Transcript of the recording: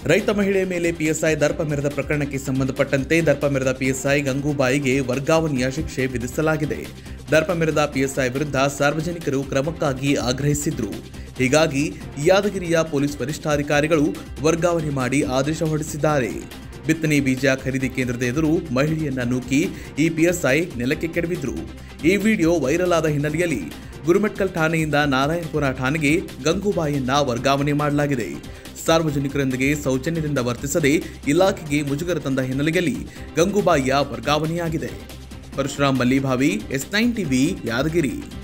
ರೈತ ಮಹಿಳೆ ಮೇಲೆ ಪಿಎಸ್ಐ ದರ್ಪ ಮೆರೆದ ಪ್ರಕರಣಕ್ಕೆ ಸಂಬಂಧಪಟ್ಟಂತೆ ದರ್ಪ ಮೆರೆದ ಪಿಎಸ್ಐ ಗಂಗೂಬಾಯಿಗೆ ವರ್ಗಾವಣೆಯ ಶಿಕ್ಷೆ ವಿಧಿಸಲಾಗಿದೆ ದರ್ಪ ಮೆರೆದ ಪಿಎಸ್ಐ ವಿರುದ್ಧ ಸಾರ್ವಜನಿಕರು ಕ್ರಮಕ್ಕಾಗಿ ಆಗ್ರಹಿಸಿದ್ರು ಹೀಗಾಗಿ ಯಾದಗಿರಿಯ ಪೊಲೀಸ್ ವರಿಷ್ಠಾಧಿಕಾರಿಗಳು ವರ್ಗಾವಣೆ ಮಾಡಿ ಆದೇಶ ಹೊರಡಿಸಿದ್ದಾರೆ ಬಿತ್ತನೆ ಬೀಜ ಖರೀದಿ ಕೇಂದ್ರದ ಎದುರು ಮಹಿಳೆಯನ್ನ ನೂಕಿ ಈ ಪಿಎಸ್ಐ ನೆಲಕ್ಕೆ ಕೆಡವಿದ್ರು ಈ ವಿಡಿಯೋ ವೈರಲ್ ಆದ ಹಿನ್ನೆಲೆಯಲ್ಲಿ ಗುರುಮೆಟ್ಕಲ್ ಠಾಣೆಯಿಂದ ನಾರಾಯಣಪುರ ಠಾಣೆಗೆ ಗಂಗೂಬಾಯಿಯನ್ನ ವರ್ಗಾವಣೆ ಮಾಡಲಾಗಿದೆ ಸಾರ್ವಜನಿಕರೊಂದಿಗೆ ಸೌಜನ್ಯದಿಂದ ವರ್ತಿಸದೆ ಇಲಾಖೆಗೆ ಮುಜುಗರ ತಂದ ಹಿನ್ನೆಲೆಯಲ್ಲಿ ಗಂಗೂಬಾಯಿಯ ವರ್ಗಾವಣೆಯಾಗಿದೆ Parashuram Mallibhavi S nine TV Yadgir